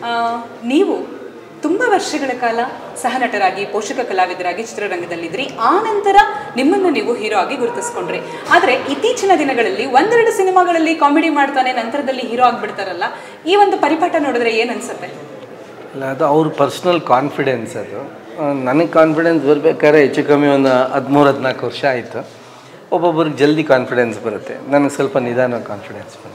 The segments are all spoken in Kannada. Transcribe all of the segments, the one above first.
ಆ, ನೀವು ತುಂಬ ವರ್ಷಗಳ ಕಾಲ ಸಹನಟರಾಗಿ ಪೋಷಕ ಕಲಾವಿದರಾಗಿ ಚಿತ್ರರಂಗದಲ್ಲಿದ್ರಿ ಆ ನಂತರ ನಿಮ್ಮನ್ನು ನೀವು ಹೀರೋ ಆಗಿ ಗುರುತಿಸ್ಕೊಂಡ್ರಿ ಆದರೆ ಇತ್ತೀಚಿನ ದಿನಗಳಲ್ಲಿ ಒಂದೆರಡು ಸಿನಿಮಾಗಳಲ್ಲಿ ಕಾಮಿಡಿ ಮಾಡ್ತಾನೆ ನಂತರದಲ್ಲಿ ಹೀರೋ ಆಗಿಬಿಡ್ತಾರಲ್ಲ ಈ ಒಂದು ಪರಿಪಾಠ ನೋಡಿದ್ರೆ ಏನು ಅನ್ಸುತ್ತೆ ಇಲ್ಲ ಅದು ಅವ್ರ ಪರ್ಸ್ನಲ್ ಕಾನ್ಫಿಡೆನ್ಸ್ ಅದು ನನಗೆ ಕಾನ್ಫಿಡೆನ್ಸ್ ಬರ್ಬೇಕಾದ್ರೆ ಹೆಚ್ಚು ಕಮ್ಮಿ ಒಂದು ಹದಿಮೂರು ಹದಿನಾಲ್ಕು ವರ್ಷ ಆಯಿತು ಒಬ್ಬೊಬ್ರಿಗೆ ಜಲ್ದಿ ಕಾನ್ಫಿಡೆನ್ಸ್ ಬರುತ್ತೆ ನನಗೆ ಸ್ವಲ್ಪ ನಿಧಾನ ಕಾನ್ಫಿಡೆನ್ಸ್ ಬಂದಿದೆ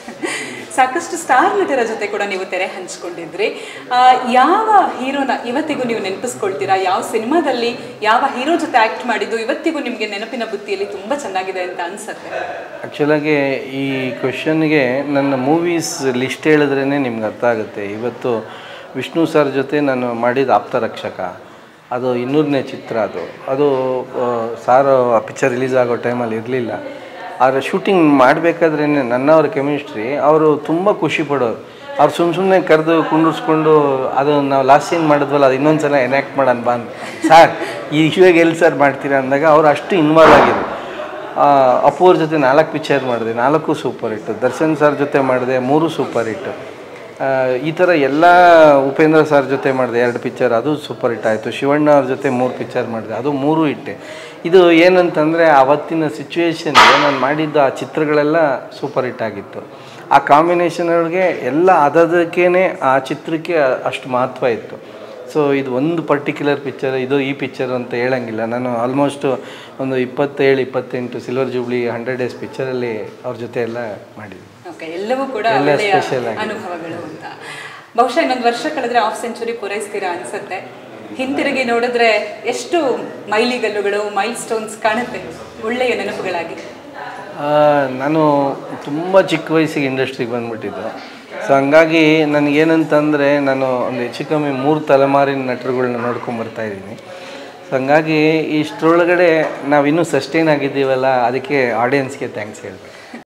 ಸಾಕಷ್ಟು ಸ್ಟಾರ್ ನಟರ ಜೊತೆ ಕೂಡ ನೀವು ತೆರೆ ಹಂಚ್ಕೊಂಡಿದ್ರಿ ಆ, ಯಾವ ಹೀರೋನ ಇವತ್ತಿಗೂ ನೀವು ನೆನಪಿಸ್ಕೊಳ್ತೀರಾ ಯಾವ ಸಿನಿಮಾದಲ್ಲಿ ಯಾವ ಹೀರೋ ಜೊತೆ ಆಕ್ಟ್ ಮಾಡಿದ್ದು ಇವತ್ತಿಗೂ ನಿಮಗೆ ನೆನಪಿನ ಬುತ್ತಿಯಲ್ಲಿ ತುಂಬ ಚೆನ್ನಾಗಿದೆ ಅಂತ ಅನ್ಸುತ್ತೆ ಆ್ಯಕ್ಚುಲಾಗಿ ಈ ಕ್ವೆಶನ್ಗೆ ನನ್ನ ಮೂವೀಸ್ ಲಿಸ್ಟ್ ಹೇಳಿದ್ರೇ ನಿಮ್ಗೆ ಅರ್ಥ ಆಗುತ್ತೆ ಇವತ್ತು ವಿಷ್ಣು ಸರ್ ಜೊತೆ ನಾನು ಮಾಡಿದ ಆಪ್ತರಕ್ಷಕ ಅದು ಇನ್ನೂರನೇ ಚಿತ್ರ ಅದು ಅದು ಆ, ಸಾರ್ ಆ ಪಿಕ್ಚರ್ ರಿಲೀಸ್ ಆಗೋ ಟೈಮಲ್ಲಿ ಇರಲಿಲ್ಲ ಆದರೆ ಶೂಟಿಂಗ್ ಮಾಡಬೇಕಾದ್ರೇ ನನ್ನವ್ರ ಕೆಮಿಸ್ಟ್ರಿ ಅವರು ತುಂಬ ಖುಷಿ ಪಡೋರು ಅವ್ರು ಸುಮ್ಮ ಸುಮ್ಮನೆ ಕರೆದು ಕುಂಡಿಸ್ಕೊಂಡು ಅದು ನಾವು ಲಾಸ್ಟ್ ಸೀನ್ ಮಾಡಿದ್ವಲ್ಲ ಅದು ಇನ್ನೊಂದು ಸಲ ಎನ್ಯಾಕ್ಟ್ ಮಾಡೋಣ ಬಾ ಅಂತ ಸರ್ ಈ ಇವಾಗ ಎಲ್ಲಿ ಸರ್ ಮಾಡ್ತೀರಾ ಅಂದಾಗ ಅವ್ರು ಅಷ್ಟು ಇನ್ವಾಲ್ವ್ ಆಗಿದ್ರು ಆ, ಅಪ್ಪು ಅವ್ರ ಜೊತೆ ನಾಲ್ಕು ಪಿಕ್ಚರ್ ಮಾಡಿದೆ ನಾಲ್ಕು ಸೂಪರ್ ಹಿಟ್ಟು ದರ್ಶನ್ ಸರ್ ಜೊತೆ ಮಾಡಿದೆ ಮೂರು ಸೂಪರ್ ಹಿಟ್ಟು ಆ, ಈ ಥರ ಎಲ್ಲ ಉಪೇಂದ್ರ ಸರ್ ಜೊತೆ ಮಾಡಿದೆ ಎರಡು ಪಿಕ್ಚರ್ ಅದು ಸೂಪರ್ ಹಿಟ್ ಆಯಿತು ಶಿವಣ್ಣ ಅವ್ರ ಜೊತೆ ಮೂರು ಪಿಕ್ಚರ್ ಮಾಡಿದೆ ಅದು ಮೂರು ಹಿಟ್ಟೆ ಇದು ಏನಂತಂದರೆ ಆವತ್ತಿನ ಸಿಚುವೇಶನ್ಗೆ ನಾನು ಮಾಡಿದ್ದ ಆ ಚಿತ್ರಗಳೆಲ್ಲ ಸೂಪರ್ ಹಿಟ್ ಆಗಿತ್ತು ಆ ಕಾಂಬಿನೇಷನ್ ಒಳಗೆ ಎಲ್ಲ ಅದದಕ್ಕೇ ಆ ಚಿತ್ರಕ್ಕೆ ಅಷ್ಟು ಮಹತ್ವ ಇತ್ತು ಸೊ ಇದು ಒಂದು ಪರ್ಟಿಕ್ಯುಲರ್ ಪಿಕ್ಚರ್ ಇದು ಈ ಪಿಕ್ಚರ್ ಅಂತ ಹೇಳಂಗಿಲ್ಲ ನಾನು ಆಲ್ಮೋಸ್ಟ್ ಒಂದು ಇಪ್ಪತ್ತೇಳು ಇಪ್ಪತ್ತೆಂಟು ಸಿಲ್ವರ್ ಜೂಬ್ಲಿ ಹಂಡ್ರೆಡ್ ಡೇಸ್ ಪಿಕ್ಚರಲ್ಲಿ ಅವ್ರ ಜೊತೆ ಎಲ್ಲ ಮಾಡಿದ್ವಿ ಓಕೆ ಎಲ್ಲವೂ ಕೂಡ ಎಲ್ಲ ಒಳ್ಳೆಯ special ಆಗಿದೆ. ಅನುಭವಗಳು ಅಂತ ಬಹುಶಃ ಇನ್ನೊಂದು ವರ್ಷ ಕಳೆದ್ರೆ ಹಾಫ್ ಸೆಂಚುರಿ ಪೂರೈಸ್ತೀರಾ ಅನ್ಸುತ್ತೆ ಹಿಂತಿರುಗಿ ನೋಡಿದ್ರೆ ಎಷ್ಟು ಮೈಲಿಗಲ್ಲುಗಳು ಮೈಲ್ ಸ್ಟೋನ್ಸ್ ಕಾಣುತ್ತೆ ಒಳ್ಳೆಯ ನೆನಪುಗಳಾಗಿ ಆ, ನಾನು ತುಂಬ ಚಿಕ್ಕ ವಯಸ್ಸಿಗೆ ಇಂಡಸ್ಟ್ರಿಗೆ ಬಂದ್ಬಿಟ್ಟಿದ್ದು ಸೊ ಹಂಗಾಗಿ ನನಗೇನಂತಂದರೆ ನಾನು ಒಂದು ಹೆಚ್ಚು ಕಮ್ಮಿ ಮೂರು ತಲೆಮಾರಿನ ನಟರುಗಳನ್ನ ನೋಡ್ಕೊಂಡು ಬರ್ತಾ ಇದ್ದೀನಿ ಸೊ ಹಂಗಾಗಿ ಇಷ್ಟರೊಳಗಡೆ ನಾವು ಇನ್ನೂ ಸಸ್ಟೈನ್ ಆಗಿದ್ದೀವಲ್ಲ ಅದಕ್ಕೆ ಆಡಿಯನ್ಸ್ಗೆ ಥ್ಯಾಂಕ್ಸ್ ಹೇಳ್ಬೇಕು